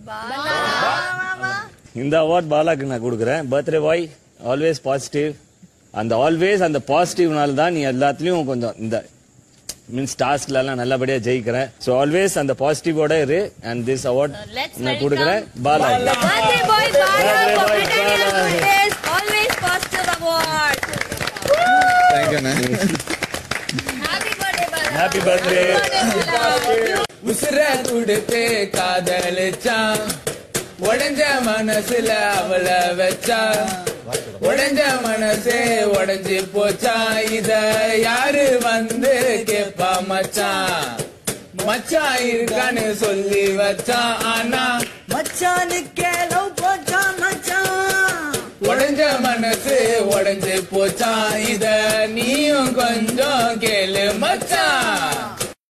இந்த அவார்ட் பாலாக்கு நான் கொடுக்குறேன் பர்த்டே பாய் ஆல்வேஸ் பாசிட்டிவ் அந்த ஆல்வேஸ் அந்த பாசிட்டிவ்னால தான் நீ எல்லாத்துலயும் கொஞ்சம் இந்த மீன்ஸ் டாஸ்க்ல எல்லாம் நல்லபடியா ஜெயிக்கிறேன் ஸோ ஆல்வேஸ் அந்த பாசிட்டிவோட இரு அண்ட் திஸ் அவார்ட் let's நான் கொடுக்குறேன் Bala Birthday boy Bala Birthday for boy Britannia Bala. Always, always positive award. தேங்க்யூண்ணே Happy birthday Bala. Happy birthday உசுர கொடுத்து காதலிச்சான் உடைஞ்ச மனசுல அவள வச்சா உடைஞ்ச மனசே உடைஞ்சு போச்சா இத யாரு வந்து கேப்பா மச்சான் மச்சான் இருக்கான்னு சொல்லி வச்சான் ஆனா மச்சானுக்கே லவ் போச்சான் மச்சான் உடைஞ்ச மனசு உடைஞ்சு போச்சா இத நீயும் கொஞ்சம் கேளு மச்சான்